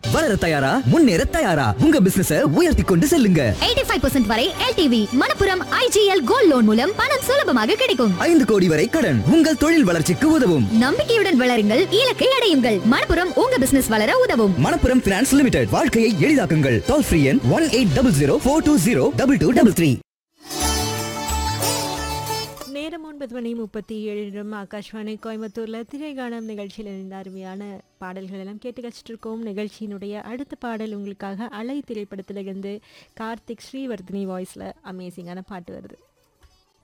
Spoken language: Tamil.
வளர தயாரா முன்னேற தயாரா உங்க பிசினஸ உயர்த்தி கொண்டு செல்லுங்க 85% வரை LTV Manappuram IGL gold loan மூலம் பணம் சுலபமாக கிடைக்கும் ஐந்து கோடி வரை கடன் உங்கள் தொழில் வளர்ச்சிக்கு உதவும் நம்பிக்கையுடன் வளருங்கள் இலக்கை அடையுங்கள் மணப்புரம் உங்க பிசினஸ் வளர உதவும் மணப்புரம் பினான்ஸ் லிமிடெட் வாழ்க்கையை எளிதாக்குங்கள் டோல் ஃப்ரீ எண் one eight double zero four two zero double two double three நேரம் ஒன்பது மணி முப்பத்தி ஏழு நிமிடம் ஆகாஷ்வாணி கோயம்புத்தூரில் திரைகானம் நிகழ்ச்சியில் இருந்த அருமையான பாடல்கள் எல்லாம் கேட்டு கழிச்சிட்டு இருக்கோம் நிகழ்ச்சியினுடைய அடுத்த பாடல் உங்களுக்காக அலை திரைப்படத்திலிருந்து கார்த்திக் ஸ்ரீவர்தினி வாய்ஸில் அமேசிங்கான பாட்டு வருது